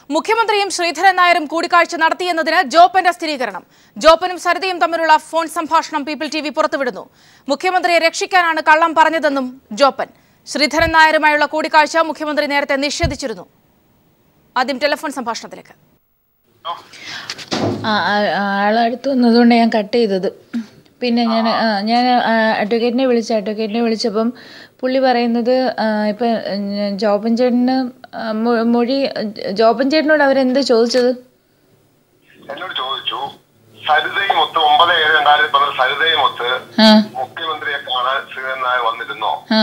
മുഖ്യമന്ത്രിയും ശ്രീധരൻ നായരും കൂടിക്കാഴ്ച നടത്തിയെന്നതിന് ജോപ്പന്റെ സ്ഥിരീകരണം ജോപ്പനും സരിതയും തമ്മിലുള്ള ഫോൺ സംഭാഷണം പീപ്പിൾ ടി വി പുറത്തുവിടുന്നു മുഖ്യമന്ത്രിയെ രക്ഷിക്കാനാണ് കള്ളം പറഞ്ഞതെന്നും ജോപ്പൻ ശ്രീധരൻ നായരുമായുള്ള കൂടിക്കാഴ്ച മുഖ്യമന്ത്രി നേരത്തെ നിഷേധിച്ചിരുന്നു ആദ്യം ടെലിഫോൺ സംഭാഷണത്തിലേക്ക് ആ ആ- ആളടുത്ത് വന്നതുകൊണ്ട് ഞാൻ കട്ട് ചെയ്തത് പിന്നെ ഞാൻ ആ, ഞാൻ ആ, അഡ്വക്കേറ്റിനെ വിളിച്ചു അഡ്വക്കേറ്റിനെ വിളിച്ചപ്പം പുള്ളി പറയുന്നത് ആ, ഇപ്പം ഉം, ജോബൻ ചേട്ടന് ആ, മൊ- മൊഴി ജോബൻ ചേട്ടനോട് അവരെന്ത് ചോദിച്ചത് എന്നോട് ചോദിച്ചു സരിതയും ഒത്ത് ഒമ്പത് ഏഴ് രണ്ടായിരത്തി പതിനെട്ട് സരിതയും ഒത്ത് ആ മുഖ്യമന്ത്രിയെ കാണാൻ ശ്രീധരൻ നായർ വന്നിരുന്നോ ആ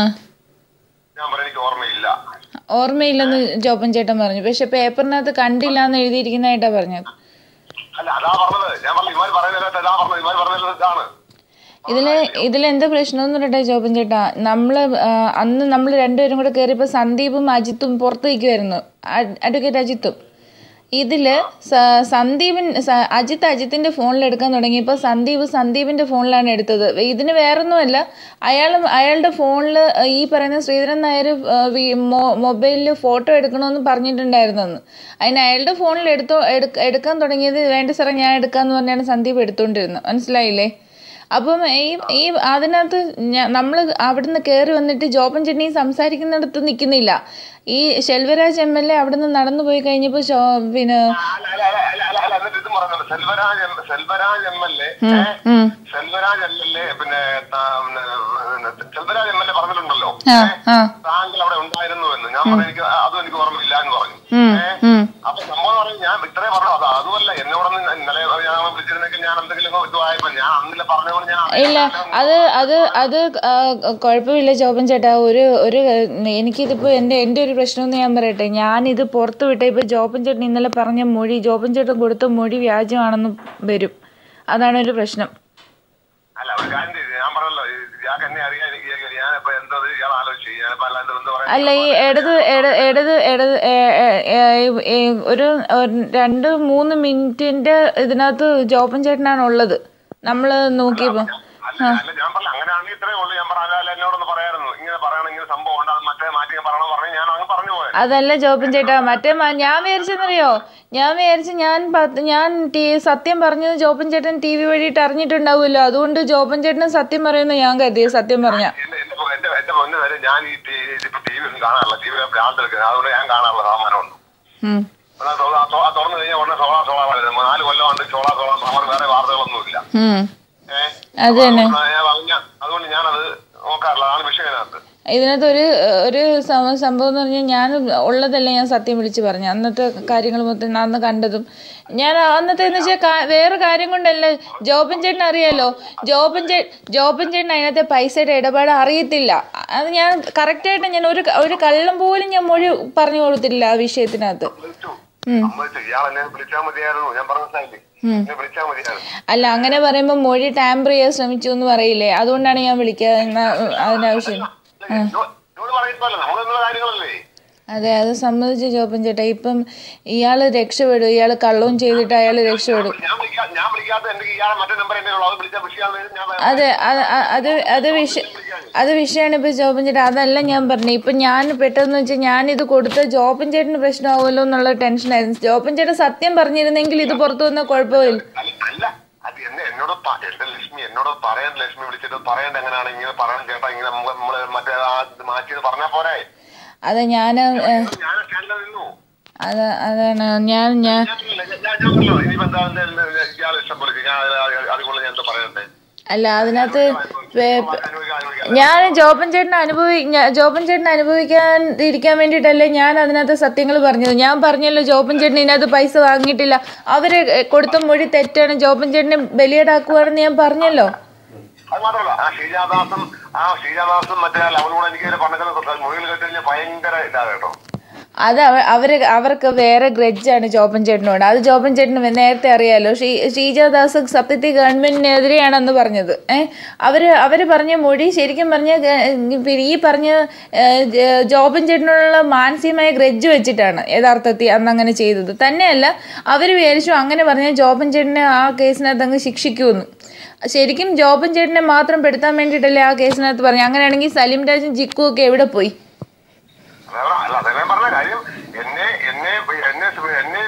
ഞാൻ പറഞ്ഞു എനിക്ക് ഓർമ്മയില്ല ഓർമ്മയില്ലെന്ന് ജോബൻ ചേട്ടൻ പറഞ്ഞു പക്ഷെ പേപ്പറിനകത്ത് കണ്ടില്ല എന്ന് എഴുതിയിരിക്കുന്നതായിട്ടാ പറഞ്ഞത് അല്ല അതാ പറഞ്ഞത് ഞാൻ പറഞ്ഞു ഇവർ പറയുന്നത് അതാ പറഞ്ഞത് ഇവർ പറഞ്ഞത് ഇതാണ് ഇതില് ഇതിലെന്താ പ്രശ്നം എന്ന് പറയട്ടെ ജോബൻ ചേട്ടാ നമ്മള് ആ, അന്ന് നമ്മൾ രണ്ടുപേരും കൂടെ കയറിയപ്പോൾ സന്ദീപും അജിത്തും പുറത്ത് നിൽക്കുമായിരുന്നു അഡ്വക്കേറ്റ് അജിത്തും ഇതില് സ- സന്ദീപിൻ സ- അജിത്ത് അജിത്തിന്റെ ഫോണിൽ എടുക്കാൻ തുടങ്ങിയപ്പോൾ സന്ദീപ് സന്ദീപിന്റെ ഫോണിലാണ് എടുത്തത് ഇതിന് വേറൊന്നുമല്ല അയാൾ അയാളുടെ ഫോണിൽ ഈ പറയുന്ന ശ്രീധരൻ നായർ മൊബൈലിൽ ഫോട്ടോ എടുക്കണമെന്ന് പറഞ്ഞിട്ടുണ്ടായിരുന്നെന്ന് അതിന് അയാളുടെ ഫോണിൽ എടുത്തോ എടുക്ക- എടുക്കാൻ തുടങ്ങിയത് വേണ്ട സാറേ ഞാൻ എടുക്കാന്ന് പറഞ്ഞാണ് സന്ദീപ് എടുത്തോണ്ടിരുന്നത് മനസ്സിലായില്ലേ അപ്പം ഈ ഈ അതിനകത്ത് നമ്മൾ അവിടുന്ന് കയറി വന്നിട്ട് ജോബൻ ചെന്നൈ സംസാരിക്കുന്നിടത്ത് നിൽക്കുന്നില്ല ഈ ശെൽവരാജ് എം എൽ എ അവിടുന്ന് നടന്നു പോയി കഴിഞ്ഞപ്പോൾ പിന്നെ അല്ല അല്ല അല്ല അല്ല അല്ല അല്ല എന്നിട്ട് ഇത് പറയുന്നുണ്ട് Selvaraj M- Selvaraj M L A ഉം. സെൽവരാജ് എം എൽ എ പിന്നെ താ- പിന്നെ സെൽവരാജ് എം എൽ എ പറഞ്ഞിട്ടുണ്ടല്ലോ ആ ആ താങ്കൾ അവിടെ ഉണ്ടായിരുന്നു എന്ന് ഞാൻ പറഞ്ഞു എനിക്ക് അതും എനിക്ക് ഓർമ്മയില്ല എന്ന് പറഞ്ഞു ഉം, ഏ? ഉം. അപ്പൊ സംഭവം പറഞ്ഞു ഞാൻ ഇത്രേ പറഞ്ഞു അത് അതുമല്ല എന്നോടൊന്ന് ഇന്നലെ ഞാൻ വിളിച്ചിരുന്നെങ്കിൽ ഞാൻ എന്തെങ്കിലും ഇതുവായപ്പോ ഞാൻ അന്നില്ല പറഞ്ഞതുകൊണ്ട് ഞാൻ ഇല്ല അത് അത് അത് ആ, കുഴപ്പമില്ല ജോബൻ ചേട്ടാ ഒരു ഒരു എനിക്കിതിപ്പോൾ എൻ്റെ എൻ്റെ ഒരു പ്രശ്നമെന്ന് ഞാൻ പറയട്ടെ ഞാനിത് പുറത്ത് വിട്ട ഇപ്പോൾ ജോബൻ ചേട്ടൻ ഇന്നലെ പറഞ്ഞ മൊഴി ജോബൻ ചേട്ടൻ കൊടുത്ത മൊഴി വ്യാജമാണെന്ന് വരും അതാണ് ഒരു പ്രശ്നം അല്ല ഒരു കാര്യം ചെയ്യ്. ഞാൻ പറഞ്ഞല്ലോ ഇയാൾക്ക് എന്നെ അറിയാൻ എനിക്ക് ഞാൻ ഇപ്പൊ എന്തോ ഇയാൾ ആലോചിച്ചു ഞാനിപ്പോ അല്ലാണ്ട് എന്ത് പറയാൻ അല്ല ഈ ഇടത് ഇട- ഇടത് ഇടത് ഏ- ഏ- ഏ- ഏ- ഒരു ഒരു രണ്ട് മൂന്ന് മിനിറ്റിന്റെ ഇതിനകത്ത് ജോബൻ ചേട്ടനാണ് ഉള്ളത് നമ്മൾ നോക്കിയപ്പോൾ അല്ല അല്ല ഞാൻ പറഞ്ഞ അങ്ങനെയാണെങ്കിൽ ഇത്രേ ഉള്ളൂ ഞാൻ പറഞ്ഞ അല്ല എന്നോടൊന്ന് പറയായിരുന്നു ഇങ്ങനെ പറയണം ഇങ്ങനെ സംഭവം ഉണ്ട് അത് മറ്റേ മാറ്റി ഞാൻ പറയണം പറഞ്ഞു ഞാൻ അങ്ങ് പറഞ്ഞു പോയത് അതല്ല ജോബൻ ചേട്ടാ മറ്റേ മ- ഞാൻ വിചാരിച്ചെന്നറിയോ ഞാൻ വിചാരിച്ചു ഞാൻ പത്ത് ഞാൻ ടി- സത്യം പറഞ്ഞത് ജോബൻ ചേട്ടൻ ടി വി വഴിയിട്ട് അറിഞ്ഞിട്ടുണ്ടാവുമല്ലോ അതുകൊണ്ട് ജോബൻ ചേട്ടൻ സത്യം പറയുന്നു ഞാൻ കരുതിയത് സത്യം പറഞ്ഞ എന്റെ എന്റെ പൊ- എന്റെ എന്റെ മുന്നേ വരെ ഞാൻ ഈ ഇപ്പൊ ടി വി ഒന്നും കാണാറില്ല ടി വി ഭ്രാന്തെടുക്കുന്നത് അതുകൊണ്ട് ഞാൻ കാണാറുള്ള സാമാനമുണ്ട് അതാ തുറ- ആ തുറ- തുറന്നു കഴിഞ്ഞാൽ ഉടനെ സോളാ സോളാ പറയുന്നത് നാല് കൊല്ലം കൊണ്ട് സോളാ സോളാ അവർ വേറെ വാർത്തകളൊന്നുമില്ല ഏഹ് അത് തന്നെ അതുകൊണ്ട് ഞാൻ അതുകൊണ്ട് ഞാനത് നോക്കാറില്ല അതാണ് വിഷയം അതിനകത്ത് ഇതിനകത്ത് ഒരു ഒരു സം- സംഭവം എന്ന് പറഞ്ഞാൽ ഞാൻ ഉള്ളതല്ല ഞാൻ സത്യം വിളിച്ച് പറഞ്ഞു അന്നത്തെ കാര്യങ്ങൾ മൊത്തം അന്ന് കണ്ടതും ഞാൻ അന്നത്തെ എന്ന് വെച്ചാൽ വേറെ കാര്യം കൊണ്ടല്ല ജോബൻ ചേട്ടൻ അറിയാലോ ജോബൻ ചേ ജോബൻ ചേട്ടൻ അതിനകത്തെ പൈസയുടെ ഇടപാട് അറിയത്തില്ല അത് ഞാൻ കറക്റ്റായിട്ട് ഞാൻ ഒരു ഒരു കള്ളം പോലും ഞാൻ മൊഴി പറഞ്ഞു കൊടുത്തില്ല ആ വിഷയത്തിനകത്ത് വിളിച്ചു സമ്മതിച്ചു ഇയാൾ എന്നെ വിളിച്ചാൽ മതിയായിരുന്നു ഞാൻ പറഞ്ഞ സ്ഥലത്ത് എന്നെ വിളിച്ചാൽ മതിയായിരുന്നു അല്ല അങ്ങനെ പറയുമ്പോൾ മൊഴി ടാമ്പർ ചെയ്യാൻ ശ്രമിച്ചു എന്ന് പറയില്ലേ അതുകൊണ്ടാണ് ഞാൻ വിളിക്കാതെ അതിനാവശ്യം എന്നോട് പറയുന്നല്ലോ നമ്മൾ എന്നുള്ള കാര്യങ്ങളല്ലേ അതെ അത് സമ്മതിച്ചു ജോപ്പൻ ചേട്ടാ ഇപ്പം ഇയാള് രക്ഷപ്പെടും ഇയാള് കള്ളവും ചെയ്തിട്ട് അയാൾ രക്ഷപ്പെടും ഞാൻ വിളിക്കാ ഞാൻ വിളിക്കാത്ത എന്റെ ഇയാളെ മറ്റേ നമ്പർ എന്നെ ഉള്ളൂ അത് വിളിച്ചാൽ വിളിക്കാതെ ഞാൻ അതെ അത് അ- അത് അത് വിഷയം അത് വിഷയമാണ് ഇപ്പൊ ജോബൻ ചേട്ടാ അതല്ല ഞാൻ പറഞ്ഞത് ഇപ്പൊ ഞാൻ പെട്ടെന്ന് വെച്ചാൽ ഞാനിത് കൊടുത്ത ജോബൻ ചേട്ടന് പ്രശ്നമാവുമല്ലോ എന്നുള്ള ടെൻഷനായിരുന്നു ജോബൻ ചേട്ടൻ സത്യം പറഞ്ഞിരുന്നെങ്കിൽ ഇത് പുറത്തു വന്നാൽ കുഴപ്പമില്ല അല്ല അല്ല അത് എന്നെ എന്നോട് പ- എന്റെ ലക്ഷ്മി എന്നോട് പറയാൻ ലക്ഷ്മി വിളിച്ചിട്ട് പറയണ്ട എങ്ങനെയാണ് ഇങ്ങനെ പറയണം ചേട്ടാ ഇങ്ങനെ നമ്മള് നമ്മള് മറ്റേ ആ ഇത് മാറ്റിയത് പറഞ്ഞാ പോരെ അത് ഞാൻ ഞാൻ സ്റ്റാൻഡിൽ നിന്നു അത് അതാണ് ഞാൻ ഞാൻ ഞാൻ ഞാൻ- ഞാൻ ഞാൻ പറഞ്ഞല്ലോ ഇനിയിപ്പോ എന്താ ഇയാൾ ഇഷ്ടം പോലെ ഞാൻ അതുകൊണ്ട് ഞാൻ എന്താ പറയണ്ടേ അല്ല അതിനകത്ത് പേ- അനുഭവിക്കാം അനുഭവിക്കാം ഞാൻ ജോബൻ ചേട്ടൻ അനുഭവി ഞാ- ജോബൻ ചേട്ടൻ അനുഭവിക്കാൻ ഇരിക്കാൻ വേണ്ടിയിട്ടല്ലേ ഞാൻ അതിനകത്ത് സത്യങ്ങൾ പറഞ്ഞത് ഞാൻ പറഞ്ഞല്ലോ ജോബൻ ചേട്ടൻ ഇതിനകത്ത് പൈസ വാങ്ങിയിട്ടില്ല അവര് കൊടുത്ത മൊഴി തെറ്റാണ് ജോബൻ ചേട്ടനെ ബലിയേടാക്കുവാണെന്ന് ഞാൻ പറഞ്ഞല്ലോ അത് മാത്രമല്ല ആ ശ്രീജാദാസും ആ ശ്രീജാദാസും മറ്റേ അവളോട് എനിക്ക് പറഞ്ഞ മൊഴികൾ കേട്ട് കഴിഞ്ഞാൽ ഭയങ്കര ഇതാ കേട്ടോ അത് അവ- അവര് അവർക്ക് വേറെ ഗ്രഡ്ജാണ് ജോബൻ ചേട്ടനോട് അത് ജോബൻ ചേട്ടന് നേരത്തെ അറിയാലോ ശ്രീ ശ്രീജാദാസ് സത്യത്തിൽ ഗവൺമെന്റിനെതിരെയാണെന്ന് പറഞ്ഞത് ഏഹ് അവര് അവര് പറഞ്ഞ മൊഴി ശരിക്കും പറഞ്ഞ ഈ പറഞ്ഞ ഏഹ്, ജ- ജോബൻ ചേട്ടനുള്ള മാനസികമായ ഗ്രഡ്ജ് വെച്ചിട്ടാണ് യഥാർത്ഥത്തിൽ അന്ന് അങ്ങനെ ചെയ്തത് തന്നെയല്ല അവര് വിചാരിച്ചു അങ്ങനെ പറഞ്ഞാൽ ജോബൻ ചേട്ടനെ ആ കേസിനകത്ത് അങ്ങ് ശിക്ഷിക്കുമെന്ന് ശരിക്കും ജോബൻ ചേട്ടനെ മാത്രം പെടുത്താൻ വേണ്ടിയിട്ടല്ലേ ആ കേസിനകത്ത് പറഞ്ഞു അങ്ങനെയാണെങ്കിൽ സലീം രാജും ജിക്കു ഒക്കെ എവിടെ പോയി അതാണ് അല്ല അതേ ഞാൻ പറഞ്ഞ കാര്യം എന്നെ എന്നെ എന്നെ എന്നെ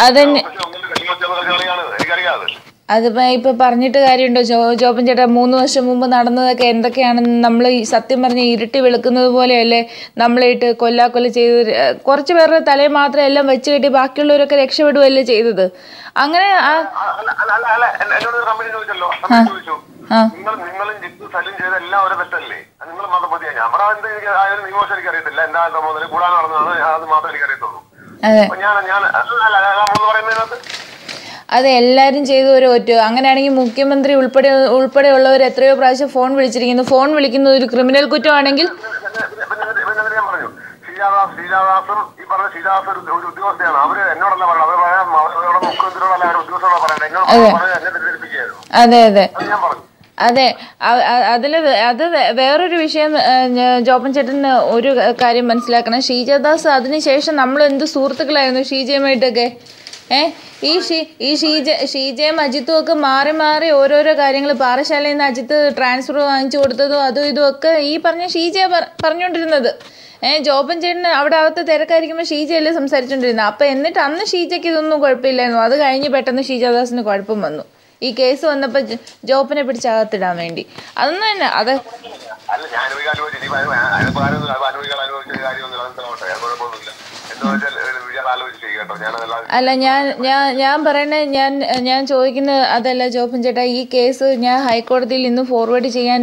അതന്നെ പക്ഷെ ഒന്നിന്റെ കളി വെച്ചത് കളിയാണ് എനിക്കറിയാതെ അതിപ്പോ ഇപ്പൊ പറഞ്ഞിട്ട് കാര്യമുണ്ടോ ജോ ജോബൻ ചേട്ടാ മൂന്ന് വർഷം മുമ്പ് നടന്നതൊക്കെ എന്തൊക്കെയാണെന്ന് നമ്മൾ സത്യം പറഞ്ഞ ഇരുട്ടി വെളുക്കുന്നത് പോലെയല്ലേ നമ്മളിട്ട് കൊല്ലാക്കൊല്ല ചെയ്ത് ര- കുറച്ച് പേരുടെ തലയിൽ മാത്രം എല്ലാം വെച്ച് കെട്ടി ബാക്കിയുള്ളവരൊക്കെ രക്ഷപ്പെടുകയല്ലേ ചെയ്തത് അങ്ങനെ ആ അല്ല അല്ല അല്ല അല്ല എന്ന- എന്നോട് ഒരു കമ്പനി ചോദിച്ചല്ലോ കമ്പനി ചോദിച്ചു ആ. നിങ്ങൾ നിങ്ങളും ജിത്തു സലും ചെയ്ത എല്ലാം ഒരു തെറ്റല്ലേ നിങ്ങൾ മതപതിയാ ഞാൻ പറഞ്ഞ എന്ത് എനിക്ക് ആയാലും നിയമവശം എനിക്ക് അറിയത്തില്ല എന്താ മുതൽ കൂടാൻ നടന്നതാണ് അത് മാത്രമേ എനിക്ക് അറിയത്തുള്ളൂ അതെ അപ്പൊ ഞാൻ ഞാൻ അല്ല അല്ല അല്ല, നമ്മള് പറയുന്നതിനകത്ത് അത് എല്ലാവരും ചെയ്തു ഒരു ഒറ്റ അങ്ങനെയാണെങ്കിൽ മുഖ്യമന്ത്രി ഉൾപ്പെടെ ഉൾപ്പെടെയുള്ളവർ എത്രയോ പ്രാവശ്യം ഫോൺ വിളിച്ചിരിക്കുന്നു ഫോൺ വിളിക്കുന്നത് ഒരു ക്രിമിനൽ കുറ്റമാണെങ്കിൽ പിന്നെ- പിന്നെ- പിന്നെ- പിന്നെ എന്നിട്ട് ഞാൻ പറഞ്ഞു ശ്രീരാദാസ് ശ്രീരാദാസും ഈ പറഞ്ഞ ശ്രീരാദാസ് ഒരു ഒരു ഉദ്യോഗസ്ഥയാണ് അവര് എന്നോടല്ല പറയുന്നത് അവർ പറയാം അവരോട് മുഖ്യമന്ത്രിയോടല്ല അവരുടെ ഉദ്യോഗസ്ഥരോട് പറയണ്ട എന്നോട് പറഞ്ഞ് എന്നെ തെറ്റിദ്ധരിപ്പിക്കുകയായിരുന്നു അതെ അതെ അത് ഞാൻ പറഞ്ഞു അതെ അതിൽ അത് വേ- വേറൊരു വിഷയം ഏ, ഞ- ജോബൻ ചേട്ടന് ഒരു കാര്യം മനസ്സിലാക്കണം ഷീജദാസ് അതിനുശേഷം നമ്മൾ എന്ത് സുഹൃത്തുക്കളായിരുന്നു ഷീജയുമായിട്ടൊക്കെ ഏ ഈ ഷീ ഈ ഷീജ ഷീജയും അജിത്തും ഒക്കെ മാറി മാറി ഓരോരോ കാര്യങ്ങൾ പാറശാലയിൽ നിന്ന് അജിത്ത് ട്രാൻസ്ഫർ വാങ്ങിച്ചു കൊടുത്തതും അതും ഇതും ഒക്കെ ഈ പറഞ്ഞ ഷീജയ പറ- പറഞ്ഞുകൊണ്ടിരുന്നത് ഏ ജോബൻ ചേട്ടന് അവിടെ അകത്ത് തിരക്കായിരിക്കുമ്പോൾ ഷീജയല്ലേ സംസാരിച്ചുകൊണ്ടിരുന്നത് അപ്പം എന്നിട്ട് അന്ന് ഷീജയ്ക്ക് ഇതൊന്നും കുഴപ്പമില്ലായിരുന്നു അത് കഴിഞ്ഞ് പെട്ടെന്ന് ഷീജദാസിന് കുഴപ്പം വന്നു ഈ കേസ് വന്നപ്പോൾ ജോബിനെ പിടിച്ചകത്തിടാൻ വേണ്ടി അതൊന്നും തന്നെ അത് അല്ല ഞാൻ അനുഭവിക്കാൻ അനുഭവിച്ചു ഇനി അനുഭവം അനുഭവിക്കാൻ അനുഭവിച്ച കാര്യമൊന്നും അതെന്താവട്ടെ അത് കുഴപ്പമൊന്നുമില്ല എന്താ വെച്ചാൽ വിചാരം ആലോചിച്ച് ചെയ്യുക കേട്ടോ ഞാനതെല്ലാം അല്ല ഞാൻ ഞാൻ ഞാൻ പറയണേ ഞാൻ ഞാൻ ചോദിക്കുന്നത് അതല്ല ജോബൻ ചേട്ടാ ഈ കേസ് ഞാൻ ഹൈക്കോടതിയിൽ ഇന്ന് ഫോർവേഡ് ചെയ്യാൻ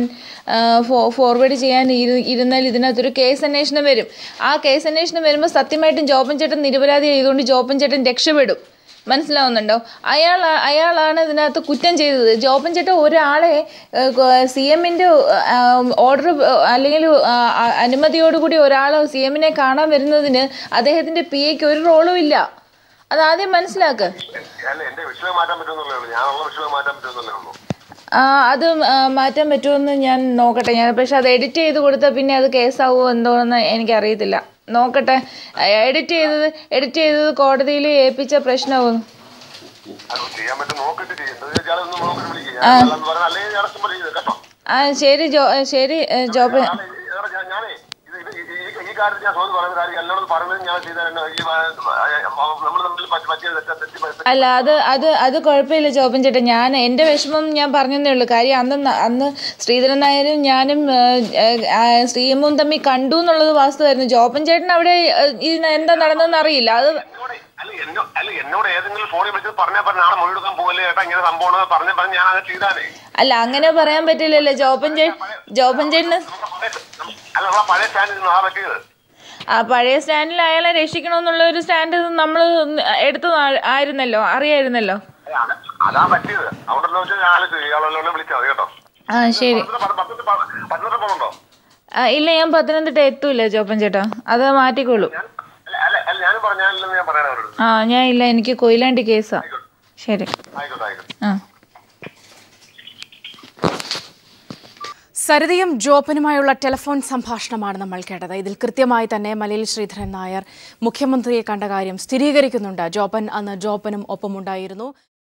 ഫോർവേഡ് ചെയ്യാൻ ഇരു- ഇരുന്നാൽ ഇതിനകത്തൊരു കേസ് അന്വേഷണം വരും ആ കേസ് അന്വേഷണം വരുമ്പോൾ സത്യമായിട്ടും ജോബൻ ചേട്ടൻ നിരപരാധി ആയതുകൊണ്ട് ജോബൻ ചേട്ടൻ രക്ഷപ്പെടും മനസ്സിലാവുന്നുണ്ടോ അയാൾ അയാളാണ് ഇതിനകത്ത് കുറ്റം ചെയ്തത് ജോബൻ ചേട്ടൻ ഒരാളെ സി എമ്മിൻ്റെ ഓർഡർ അല്ലെങ്കിൽ ആ, ആ, അനുമതിയോടുകൂടി ഒരാൾ സി എമ്മിനെ കാണാൻ വരുന്നതിന് അദ്ദേഹത്തിൻ്റെ പി എക്ക് ഒരു റോളും ഇല്ല അതാദ്യം മനസ്സിലാക്ക് അല്ല എന്റെ വിഷയം മാറ്റാൻ പറ്റുമെന്നുള്ളേ ഉള്ളൂ ഞാനുള്ള വിഷയം മാറ്റാൻ പറ്റുമെന്നുള്ളേ ഉള്ളൂ ആ, അത് ആ, മാറ്റാൻ പറ്റുമെന്ന് ഞാൻ നോക്കട്ടെ ഞാൻ പക്ഷെ അത് എഡിറ്റ് ചെയ്ത് കൊടുത്താൽ പിന്നെ അത് കേസാവുമോ എന്തോന്ന് എനിക്കറിയത്തില്ല നോക്കട്ടെ എഡിറ്റ് ചെയ്തത് എഡിറ്റ് ചെയ്തത് കോടതിയിൽ ഏൽപ്പിച്ച പ്രശ്നമാവും അത് ചെയ്യാൻ പറ്റും നോക്കിട്ട് ചെയ്യും എന്താ വെച്ചാൽ ഒന്ന് നോക്കിട്ട് വിളിക്കുക ഞാൻ അല്ലാന്ന് പറഞ്ഞാൽ അല്ലെങ്കിൽ ഞാൻ അടച്ചുമ്പോൾ ചെയ്ത് കേട്ടോ ആ ശരി ജോ ശരി ഏ, ജോബ് ഞാനേ, ഏറെ ഞാൻ- ഞാനേ ഇത് ഇത് ഈ- ഈ- ഈ കാര്യത്തിൽ ഞാൻ സോദി പറയുന്ന കാര്യം എന്നോട് പറഞ്ഞത് ഞാൻ ചെയ്ത നമ്മൾ തമ്മിൽ പറ്റി- പറ്റിയ തെറ്റാ തെറ്റി പറ്റി- അല്ല അത് അത് അത് കുഴപ്പമില്ല ജോബൻ ചേട്ടാ ഞാൻ എൻ്റെ വിഷമം ഞാൻ പറഞ്ഞതേ ഉള്ളൂ കാര്യം അന്ന് ന- അന്ന് ശ്രീധരൻ നായരും ഞാനും ശ്രീയമ്മും തമ്മിൽ കണ്ടു എന്നുള്ളത് വാസ്തവമായിരുന്നു ജോബൻ ചേട്ടൻ അവിടെ ഏ, ഇതിന് എന്താ നടന്നതെന്ന് അറിയില്ല അത് എന്നോട് അല്ല എന്നോ- അല്ല എന്നോട് ഏതെങ്കിലും ഫോണിൽ വിളിച്ചത് പറഞ്ഞാൽ പറഞ്ഞ നാളെ മൊഴി എടുക്കാൻ പോകല്ലേ ഏട്ടാ ഇങ്ങനെ സംഭവം പറഞ്ഞ പറഞ്ഞ് ഞാൻ അത് ചെയ്താനേ അല്ല അങ്ങനെ പറയാൻ പറ്റില്ലല്ലോ ജോബൻ ചേ ജോബൻ ചേട്ടന് നമ്മുടെ പഴയ- അല്ല നമ്മളെ പഴയ സ്റ്റാൻഡിൽ നിന്ന് ആ പറ്റിയത് ആ പഴയ സ്റ്റാൻഡിൽ അയാളെ രക്ഷിക്കണമെന്നുള്ള ഒരു സ്റ്റാൻഡ് നമ്മൾ എടുത്തു ആയിരുന്നല്ലോ അറിയായിരുന്നല്ലോ അല്ല, അത് അതാ പറ്റിയത് അവിടെ വെച്ചാൽ ഞാൻ ആലോചിച്ചു ഇയാളെല്ലാം വിളിച്ചാൽ മതി കേട്ടോ ആ ശരി പത്തനംതിട്ട പത്തനംതിട്ട പോകുന്നുണ്ടോ ആ, ഇല്ല ഞാൻ പത്തനംതിട്ട എത്തൂല ജോപ്പൻ ചേട്ടാ അത് മാറ്റിക്കോളൂ ഞാൻ അല്ല അല്ല അല്ല ഞാനും പറഞ്ഞാലില്ലെന്ന് ഞാൻ പറയാൻ അവരോട് ആ ഞാൻ ഇല്ല എനിക്ക് കൊയിലാണ്ടി കേസാ ശരി ആയിക്കോട്ടെ ആയിക്കോട്ടെ ആ സരിതയും ജോപ്പനുമായുള്ള ടെലിഫോൺ സംഭാഷണമാണ് നമ്മൾ കേട്ടത് ഇതിൽ കൃത്യമായി തന്നെ മലയിൽ ശ്രീധരൻ നായർ മുഖ്യമന്ത്രിയെ കണ്ട കാര്യം സ്ഥിരീകരിക്കുന്നുണ്ട് ജോപ്പൻ അന്ന് ജോപ്പനും ഒപ്പമുണ്ടായിരുന്നു